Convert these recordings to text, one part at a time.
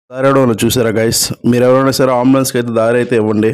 దారి ఇవ్వడం చూసారా గైస్ మీరు ఎవరైనా సరే అంబులెన్స్కి అయితే దారి అయితే ఇవ్వండి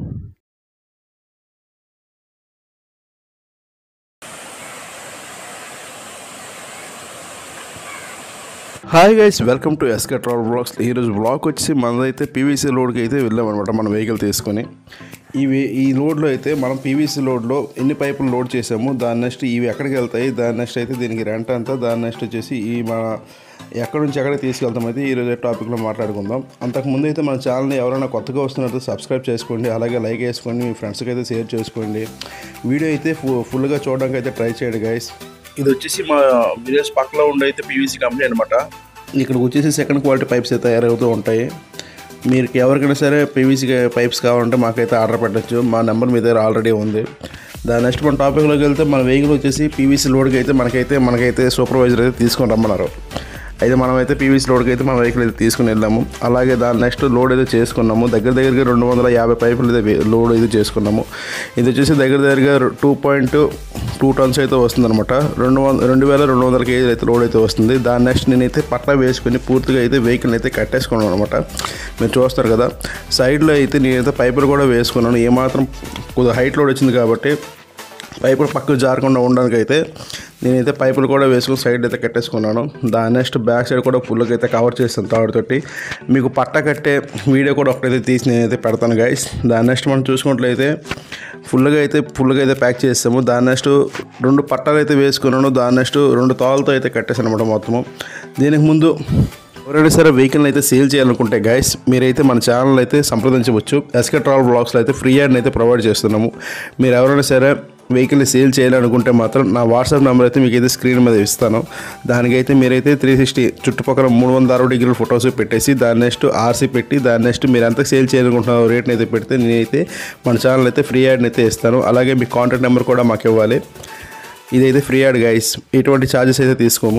hi guys welcome to SK travel blogs ఈరోజు బ్లాగ్ వచ్చి మనదైతే పీవీసీ లోడ్కి అయితే వెళ్ళామన్నమాట మన వెహికల్ తీసుకొని ఈ వే- ఈ లోడ్లో అయితే మనం పీవీసీ లోడ్లో ఎన్ని పైపులు లోడ్ చేసాము దాని నెక్స్ట్ ఇవి ఎక్కడికి వెళ్తాయి దాని నెక్స్ట్ అయితే దీనికి రెంట్ అంతా దాని నెక్స్ట్ వచ్చేసి ఈ మన ఎక్కడి నుంచి ఎక్కడికి తీసుకెళ్తాం అయితే ఈరోజు టాపిక్లో మాట్లాడుకుందాం అంతకుముందు అయితే మన ఛానల్ని ఎవరైనా కొత్తగా వస్తున్నట్టు సబ్స్క్రైబ్ చేసుకోండి అలాగే లైక్ వేసుకోండి మీ ఫ్రెండ్స్కి అయితే షేర్ చేసుకోండి వీడియో అయితే ఫు- ఫుల్గా చూడడానికి అయితే ట్రై చేయండి గైస్ ఇది వచ్చేసి మా విలేజ్ పక్కలో ఉండే అయితే పీవీసీ కంపెనీ అనమాట ఇక్కడికి వచ్చేసి సెకండ్ క్వాలిటీ పైప్స్ అయితే తయారవుతూ ఉంటాయి మీరు ఎవరికైనా సరే పీవీసీ పైప్స్ కావాలంటే మాకైతే ఆర్డర్ పెట్టచ్చు మా నెంబర్ మీ దగ్గర ఆల్రెడీ ఉంది దాని నెక్స్ట్ మన టాపిక్లోకి వెళ్తే మన వెహికల్ వచ్చేసి పీవీసీ లోడ్కి అయితే మనకైతే మనకైతే సూపర్వైజర్ అయితే తీసుకొని రమ్మన్నారు అయితే మనమైతే పీవీసీ లోడ్కి అయితే మన వెహికల్ అయితే తీసుకుని వెళ్ళాము అలాగే దాని నెక్స్ట్ లోడ్ అయితే చేసుకున్నాము దగ్గర దగ్గరగా రెండు వందల యాభై పైపులు అయితే వే- లోడ్ అయితే చేసుకున్నాము ఇది వచ్చేసి దగ్గర దగ్గరగా టూ పాయింట్ టూ టన్స్ అయితే వస్తుందన్నమాట రెండు వంద రెండు వేల రెండు వందల కేజీలు అయితే లోడ్ అయితే వస్తుంది దాని నెక్స్ట్ నేనైతే పట్ట వేసుకుని పూర్తిగా అయితే వెహికల్ అయితే కట్టేసుకున్నాను అనమాట మీరు చూస్తారు కదా సైడ్లో అయితే నేనైతే పైపులు కూడా వేసుకున్నాను ఏమాత్రం కొద్దిగా హైట్ లోడ్ వచ్చింది కాబట్టి పైపులు పక్కకు జారకుండా ఉండడానికి అయితే నేనైతే పైపులు కూడా వేసుకుని సైడ్ అయితే కట్టేసుకున్నాను దాని నెక్స్ట్ బ్యాక్ సైడ్ కూడా ఫుల్గా అయితే కవర్ చేస్తాను తాడుతోటి మీకు పట్ట కట్టే వీడియో కూడా ఒకటైతే తీసి నేనైతే పెడతాను గైస్ దాని నెక్స్ట్ మనం చూసుకున్నట్లయితే ఫుల్గా అయితే ఫుల్గా అయితే ప్యాక్ చేస్తాము దాని నెక్స్ట్ రెండు పట్టాలు అయితే వేసుకున్నాను దాని నెక్స్ట్ రెండు తాళ్ళతో అయితే కట్టేసాను అనమాట మొత్తము దీనికి ముందు ఎవరైనా సరే వెహికల్ అయితే సేల్ చేయాలనుకుంటే గైస్ మీరైతే మన ఛానల్ అయితే సంప్రదించవచ్చు ఎస్కే ట్రావెల్ బ్లాగ్స్లో అయితే ఫ్రీ హ్యాండ్ అయితే ప్రొవైడ్ చేస్తున్నాము మీరు ఎవరైనా సరే వెహికల్ని సేల్ చేయాలనుకుంటే మాత్రం నా వాట్సాప్ నెంబర్ అయితే మీకు అయితే స్క్రీన్ మీద ఇస్తాను దానికైతే మీరైతే త్రీ సిక్స్టీ చుట్టుపక్కల మూడు వందల అరవై డిగ్రీల ఫొటోస్ పెట్టేసి దాని నెక్స్ట్ ఆర్సీ పెట్టి దాని నెక్స్ట్ మీరు ఎంత సేల్ చేయాలనుకుంటున్నారో రేట్ని అయితే పెడితే నేనైతే మన ఛానల్ అయితే ఫ్రీ యాడ్ అయితే ఇస్తాను అలాగే మీ కాంటాక్ట్ నెంబర్ కూడా మాకు ఇవ్వాలి ఇదైతే ఫ్రీ యాడ్ గైస్ ఎటువంటి ఛార్జెస్ అయితే తీసుకోము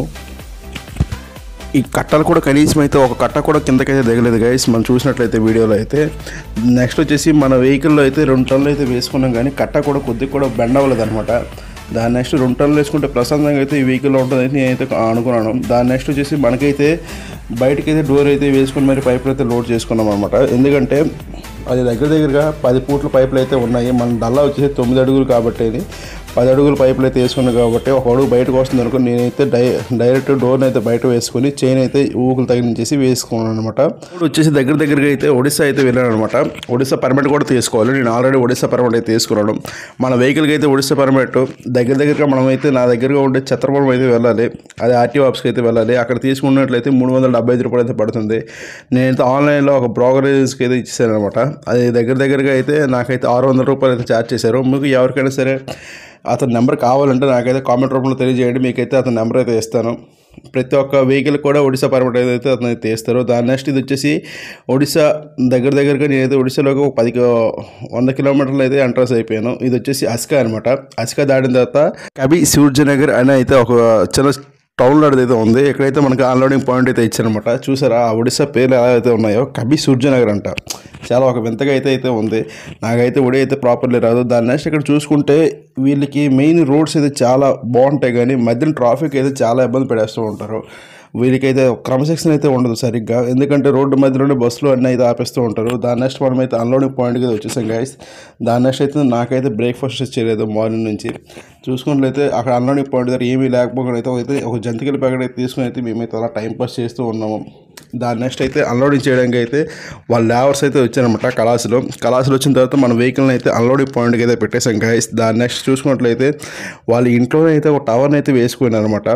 ఈ కట్టలు కూడా కనీసం అయితే ఒక కట్ట కూడా కిందకైతే దిగలేదు గైస్ మనం చూసినట్లయితే వీడియోలో అయితే నెక్స్ట్ వచ్చేసి మన వెహికల్లో అయితే రెండు టన్నులు అయితే వేసుకున్నాం కానీ కట్ట కూడా కొద్దిగా కూడా బెండ్ అవ్వలేదు అనమాట దాని నెక్స్ట్ రెండు టన్నులు వేసుకుంటే ప్రశాంతంగా అయితే ఈ వెహికల్లో ఉంటుందని నేనైతే అనుకున్నాను దాని నెక్స్ట్ వచ్చేసి మనకైతే బయటకైతే డోర్ అయితే వేసుకుని మరి పైపులు అయితే లోడ్ చేసుకున్నాం అనమాట ఎందుకంటే అది దగ్గర దగ్గరగా పది ఫూట్ల పైపులు అయితే ఉన్నాయి మన డల్లా వచ్చేసి తొమ్మిది అడుగులు కాబట్టి ఇది పది అడుగుల పైపులు అయితే వేసుకున్నాను కాబట్టి ఒక అడుగు బయటకు వస్తుంది అనుకో నేనైతే డై డైరెక్ట్ డోర్ని అయితే బయట వేసుకొని చైన్ అయితే ఊకులు తగిలించేసి వేసుకున్నాను అనమాట ఇప్పుడు వచ్చేసి దగ్గర దగ్గరగా అయితే ఒడిశా అయితే వెళ్ళాను అనమాట ఒడిశా పర్మిట్ కూడా తీసుకోవాలి నేను ఆల్రెడీ ఒడిశా పర్మిట్ అయితే తీసుకున్నాను మన వెహికల్కి అయితే ఒడిశా పర్మిట్ దగ్గర దగ్గరగా మనం అయితే నా దగ్గరగా ఉండే ఛత్రపురం అయితే వెళ్ళాలి అది ఆర్టీఓ ఆఫీస్కి అయితే వెళ్ళాలి అక్కడ తీసుకున్నట్లయితే మూడు వందల డెబ్బై ఐదు రూపాయలు అయితే పడుతుంది నేనైతే ఆన్లైన్లో ఒక బ్రోకరేజ్కి అయితే ఇచ్చేసాను అనమాట అది దగ్గర దగ్గరగా అయితే నాకైతే ఆరు వందల రూపాయలు అయితే ఛార్జ్ చేశారు మీకు ఎవరికైనా సరే అతని నెంబర్ కావాలంటే నాకైతే కామెంట్ రూపంలో తెలియజేయండి మీకైతే అతని నెంబర్ అయితే ఇస్తాను ప్రతి ఒక్క వెహికల్ కూడా ఒడిశా పర్మిట్ అయితే అతను అయితే ఇస్తారు దాని నెక్స్ట్ ఇది వచ్చేసి ఒడిశా దగ్గర దగ్గరగా నేనైతే ఒడిశాలోకి ఒక పది కిలో- వంద కిలోమీటర్లు అయితే ఎంట్రన్స్ అయిపోయాను ఇది వచ్చేసి అస్కా అనమాట అస్కా దాటిన తర్వాత కబి సూర్యనగర్ అని అయితే ఒక చిన్న టౌన్ లాంటిది అయితే ఉంది ఇక్కడైతే మనకి అన్లోడింగ్ పాయింట్ అయితే ఇచ్చారనమాట చూసారా ఆ ఒడిశా పేర్లు ఎలా అయితే ఉన్నాయో కబి సూర్యనగర్ అంట చాలా ఒక వింతగా అయితే అయితే ఉంది నాకైతే ఒడి అయితే ప్రాపర్లీ రాదు దాని నెక్స్ట్ ఇక్కడ చూసుకుంటే వీళ్ళకి మెయిన్ రోడ్స్ అయితే చాలా బాగుంటాయి కానీ మధ్యన ట్రాఫిక్ అయితే చాలా ఇబ్బంది పడేస్తూ ఉంటారు వీరికైతే క్రమశిక్షణ అయితే ఉండదు సరిగ్గా ఎందుకంటే రోడ్డు మధ్యలోనే బస్సులు అన్నీ అయితే ఆపేస్తూ ఉంటారు దాని నెక్స్ట్ మనం అయితే అన్లోడింగ్ పాయింట్కి అయితే వచ్చేసాం గైస్ దాని నెక్స్ట్ అయితే నాకైతే బ్రేక్ఫాస్ట్ చేయలేదు మార్నింగ్ నుంచి చూసుకున్నట్లయితే అక్కడ అన్లోడింగ్ పాయింట్ దగ్గర ఏమీ లేకపోకుండా అయితే అయితే ఒక జంతికల ప్యాకెట్ అయితే తీసుకుని అయితే మేమైతే అలా టైం పాస్ చేస్తూ ఉన్నాము దాని నెక్స్ట్ అయితే అన్లోడింగ్ చేయడానికి అయితే వాళ్ళ లేవర్స్ అయితే వచ్చారనమాట కళాసులో కళాసులు వచ్చిన తర్వాత మన వెహికల్ని అయితే అన్లోడింగ్ పాయింట్కి అయితే పెట్టేసాం గైస్ దాని నెక్స్ట్ చూసుకున్నట్లయితే వాళ్ళ ఇంట్లోనే అయితే ఒక టవర్ని అయితే వేసుకున్నారనమాట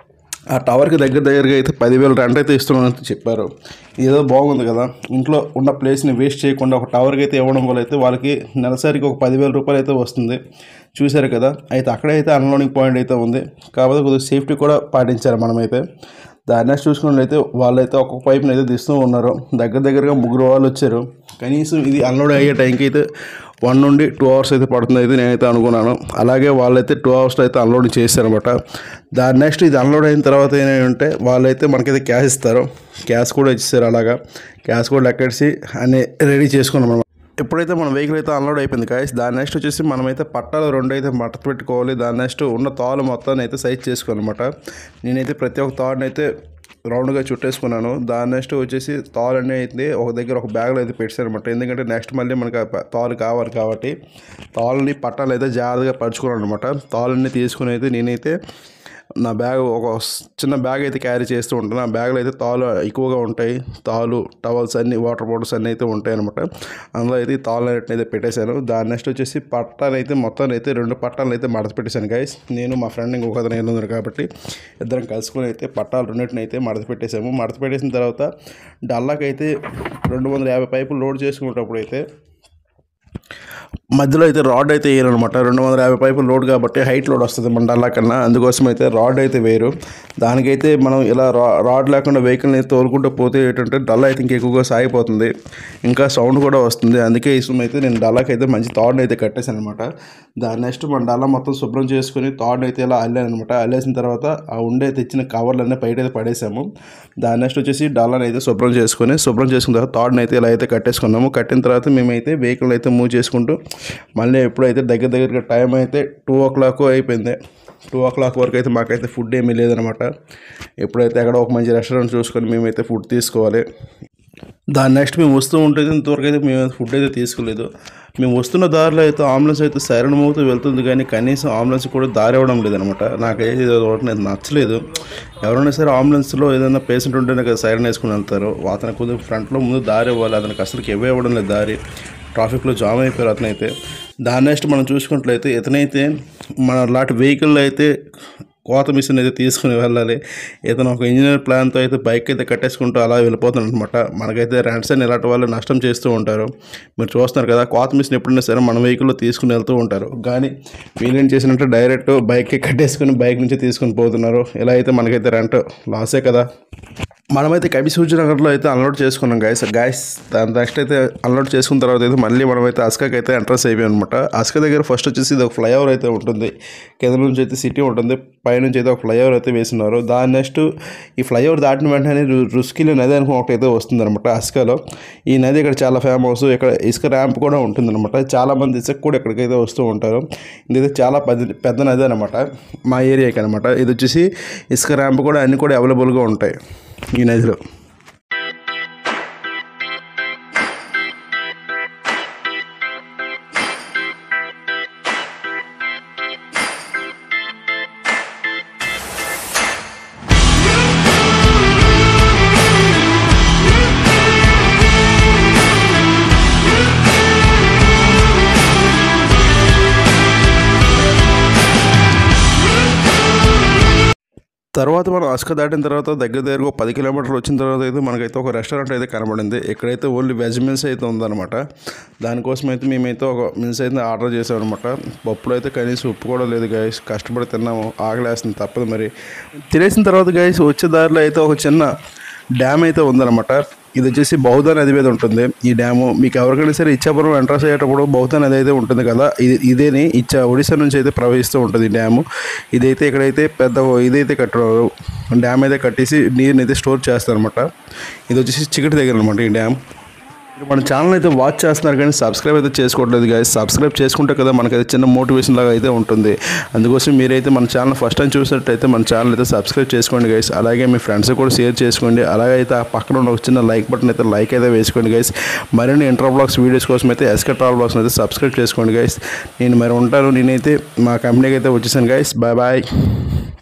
ఆ టవర్కి దగ్గర దగ్గరగా అయితే పదివేలు రెంట్ అయితే ఇస్తున్నానని చెప్పారు ఏదో బాగుంది కదా ఇంట్లో ఉన్న ప్లేస్ని వేస్ట్ చేయకుండా ఒక టవర్కి అయితే ఇవ్వడం వల్ల అయితే వాళ్ళకి నెలసరికి ఒక పదివేల రూపాయలు అయితే వస్తుంది చూశారు కదా అయితే అక్కడైతే అన్లోడింగ్ పాయింట్ అయితే ఉంది కాకపోతే కొద్దిగా సేఫ్టీ కూడా పాటించారు మనమైతే దాని నెక్స్ట్ చూసుకున్నట్లయితే వాళ్ళైతే ఒక్కొక్క పైప్ని అయితే తీస్తూ ఉన్నారు దగ్గర దగ్గరగా ముగ్గురు వాళ్ళు వచ్చారు కనీసం ఇది అన్లోడ్ అయ్యే టైంకి అయితే వన్ నుండి టూ అవర్స్ అయితే పడుతుంది అయితే నేనైతే అనుకున్నాను అలాగే వాళ్ళైతే టూ అవర్స్లో అయితే అన్లోడ్ చేశారనమాట దాని నెక్స్ట్ ఇది అన్లోడ్ అయిన తర్వాత ఏంటంటే వాళ్ళైతే మనకైతే క్యాష్ ఇస్తారు క్యాష్ కూడా ఇచ్చారు అలాగా క్యాష్ కూడా లెక్కేసి అన్నీ రెడీ చేసుకున్నాం అనమాట ఎప్పుడైతే మన వెహికల్ అయితే అన్లోడ్ అయిపోయింది కాయస్ దాని నెక్స్ట్ వచ్చేసి మనమైతే పట్టాలు రెండు అయితే మట్ట పెట్టుకోవాలి దాని నెక్స్ట్ ఉన్న తాళ్ళు మొత్తాన్ని అయితే సైజ్ చేసుకోవాలన్నమాట నేనైతే ప్రతి ఒక్క తాడుని అయితే రౌండ్గా చుట్టేసుకున్నాను దాని నెక్స్ట్ వచ్చేసి తాళ్ళన్నీ అయితే ఒక దగ్గర ఒక బ్యాగ్లో అయితే పెట్టాను అనమాట ఎందుకంటే నెక్స్ట్ మళ్ళీ మనకి ఆ ప- తాళ్ళు కావాలి కాబట్టి తాళ్ళని పట్టాలు అయితే జాగ్రత్తగా పరుచుకున్నాను అనమాట తాళ్ళన్నీ తీసుకుని అయితే నేనైతే నా బ్యాగ్ ఒక స్- చిన్న బ్యాగ్ అయితే క్యారీ చేస్తూ ఉంటాను ఆ బ్యాగ్లో అయితే తాళ్ళు ఎక్కువగా ఉంటాయి తాళ్ళు టవల్స్ అన్ని వాటర్ బాటిల్స్ అన్నీ అయితే ఉంటాయి అనమాట అందులో అయితే ఈ తాళ్ళు అన్నిటిని అయితే పెట్టేశాను దాని నెక్స్ట్ వచ్చేసి పట్టాలు అయితే మొత్తాన్ని అయితే రెండు పట్టాలను అయితే మడత పెట్టేశాను గైస్ నేను మా ఫ్రెండ్ ఇంకొక అతను ఉన్నారు కాబట్టి ఇద్దరం కలుసుకొని అయితే పట్టాలు రెండింటిని అయితే మడత పెట్టేశాము మడత పెట్టేసిన తర్వాత డల్లాకి అయితే రెండు వందల యాభై పైపులు లోడ్ చేసుకునేటప్పుడు అయితే మధ్యలో అయితే రాడ్ అయితే వేయరనమాట రెండు వందల యాభై పైపులు లోడ్ కాబట్టి హైట్ లోడ్ వస్తుంది మన డల్లా కన్నా అందుకోసం అయితే రాడ్ అయితే వేయరు దానికైతే మనం ఇలా రా రాడ్ లేకుండా వెహికల్ని తోలుకుంటూ పోతే ఏంటంటే డల్లా అయితే ఇంకా ఎక్కువగా సాగిపోతుంది ఇంకా సౌండ్ కూడా వస్తుంది అందుకే ఇష్టం అయితే నేను డల్లాకి అయితే మంచి తాడుని అయితే కట్టేశాను అనమాట దాని నెక్స్ట్ మన డల్లా మొత్తం శుభ్రం చేసుకుని తాడుని అయితే ఇలా అల్లాను అనమాట అల్లేసిన తర్వాత ఆ ఉండే తెచ్చిన కవర్లన్నీ బయట అయితే పడేసాము దాని నెక్స్ట్ వచ్చేసి డల్లాని అయితే శుభ్రం చేసుకొని శుభ్రం చేసుకున్న తర్వాత తాడుని అయితే ఇలా అయితే కట్టేసుకున్నాము కట్టిన తర్వాత మేమైతే వెహికల్ అయితే మూవ్ చేసుకుంటూ మళ్ళీ ఎప్పుడైతే దగ్గర దగ్గరగా టైం అయితే టూ ఓ క్లాక్ అయిపోయింది టూ ఓ క్లాక్ వరకు అయితే మాకైతే ఫుడ్ ఏమీ లేదనమాట ఎప్పుడైతే అక్కడ ఒక మంచి రెస్టారెంట్ చూసుకొని మేమైతే ఫుడ్ తీసుకోవాలి దాని నెక్స్ట్ మేము వస్తూ ఉంటే ఇంతవరకు అయితే మేము ఫుడ్ అయితే తీసుకోలేదు మేము వస్తున్న దారిలో అయితే అంబులెన్స్ అయితే సైరన్ మోగుతూ వెళ్తుంది కానీ కనీసం అంబులెన్స్ కూడా దారి ఇవ్వడం లేదనమాట నాకైతే ఇది ఒకటి నాకు నచ్చలేదు ఎవరైనా సరే అంబులెన్స్లో ఏదైనా పేషెంట్ ఉంటేనే కదా సైరన్ వేసుకుని వెళ్తారు అతను కొంచెం ఫ్రంట్లో ముందు దారి ఇవ్వాలి అతనికి అసలు ఇవ్వ ఇవ్వడం లేదు దారి ట్రాఫిక్లో జామ్ అయిపోయారు అతనైతే దాని నెక్స్ట్ మనం చూసుకున్నట్లయితే ఇతనైతే మన లాంటి వెహికల్ అయితే కోత మిషన్ అయితే తీసుకుని వెళ్ళాలి ఇతను ఒక ఇంజనీర్ ప్లాన్తో అయితే బైక్ అయితే కట్టేసుకుంటూ అలా వెళ్ళిపోతున్నాడు అనమాట మనకైతే రెంట్స్ అని ఇలాంటి వాళ్ళు నష్టం చేస్తూ ఉంటారు మీరు చూస్తున్నారు కదా కోత మిషన్ ఎప్పుడైనా సరే మన వెహికల్లో తీసుకుని వెళ్తూ ఉంటారు కానీ వీళ్ళేం చేసినట్టు డైరెక్ట్ బైక్కి కట్టేసుకుని బైక్ నుంచి తీసుకుని పోతున్నారు ఇలా అయితే మనకైతే రెంట్ లాసే కదా మనమైతే కవి సూచనగర్లో అయితే అన్లోడ్ చేసుకున్నాం గాయస్ గాయస్ దాని నెక్స్ట్ అయితే అన్లోడ్ చేసుకున్న తర్వాత అయితే మళ్ళీ మనమైతే అస్కాకి అయితే ఎంట్రన్స్ అయిపోయాం అనమాట అస్కా దగ్గర ఫస్ట్ వచ్చేసి ఇది ఒక ఫ్లైఓవర్ అయితే ఉంటుంది కింద నుంచి అయితే సిటీ ఉంటుంది పైనుంచి అయితే ఒక ఫ్లైఓవర్ అయితే వేస్తున్నారు దాని నెక్స్ట్ ఈ ఫ్లైఓవర్ దాటిన వెంటనే రు- రుస్కిలో నది అనుకుని ఒకటి అయితే వస్తుంది అనమాట అస్కాలో ఈ నది ఇక్కడ చాలా ఫేమస్ ఇక్కడ ఇసుక ర్యాంప్ కూడా ఉంటుంది అనమాట చాలా మంది ఇసుక కూడా ఇక్కడికైతే వస్తూ ఉంటారు ఇదైతే చాలా పెద్ద పెద్ద నది అనమాట మా ఏరియాకి అనమాట ఇది వచ్చేసి ఇసుక ర్యాంప్ కూడా అన్నీ కూడా అవైలబుల్గా ఉంటాయి ఈ నదిలో తర్వాత మనం అస్క దాటిన తర్వాత దగ్గర దగ్గర ఒక పది కిలోమీటర్లు వచ్చిన తర్వాత అయితే మనకైతే ఒక రెస్టారెంట్ అయితే కనబడింది ఇక్కడైతే ఓన్లీ వెజ్ మీల్స్ అయితే ఉందన్నమాట దానికోసం అయితే మేమైతే ఒక మీల్స్ అయితే ఆర్డర్ చేసామన్నమాట పప్పులో అయితే కనీసం ఉప్పు కూడా లేదు గైస్ కష్టపడి తిన్నాము ఆకలేస్తుంది తప్పదు మరి తినేసిన తర్వాత గైస్ వచ్చే దారిలో అయితే ఒక చిన్న డ్యామ్ అయితే ఉందన్నమాట ఇది వచ్చేసి బౌద్ధ నది మీద ఉంటుంది ఈ డ్యాము మీకు ఎవరికైనా సరే ఇచ్చాపురం ఎంట్రన్స్ అయ్యేటప్పుడు బౌద్ధ నది అయితే ఉంటుంది కదా ఇది ఇదేని ఇచ్చా ఒడిశా నుంచి అయితే ప్రవహిస్తూ ఉంటుంది ఈ డ్యాము ఇదైతే ఇక్కడైతే పెద్ద ఇదైతే కట్టారు డ్యామ్ అయితే కట్టేసి నీరుని అయితే స్టోర్ చేస్తారనమాట ఇది వచ్చేసి చికెట్ దగ్గర అనమాట ఈ డ్యామ్ మీరు మన ఛానల్ అయితే వాచ్ చేస్తున్నారు కానీ సబ్స్క్రైబ్ అయితే చేసుకోవట్లేదు గాయస్ సబ్స్క్రైబ్ చేసుకుంటే కదా మనకైతే చిన్న మోటివేషన్ లాగా అయితే ఉంటుంది అందుకోసం మీరైతే మన ఛానల్ ఫస్ట్ టైం చూసినట్టయితే మన ఛానల్ అయితే సబ్స్క్రైబ్ చేసుకోండి గైస్ అలాగే మీ ఫ్రెండ్స్ కూడా షేర్ చేసుకోండి అలాగే అయితే ఆ పక్కన ఉన్న ఒక చిన్న లైక్ బటన్ అయితే లైక్ అయితే వేసుకోండి గైస్ మరిన్ని ఇంటర్ బ్లాగ్స్ వీడియోస్ కోసం అయితే ఎస్కే ట్రావెల్ బ్లాగ్స్ అయితే సబ్స్క్రైబ్ చేసుకోండి గైస్ నేను మరి ఉంటాను నేనైతే మా కంపెనీకి అయితే వచ్చేసాను గైస్ బాయ్ బాయ్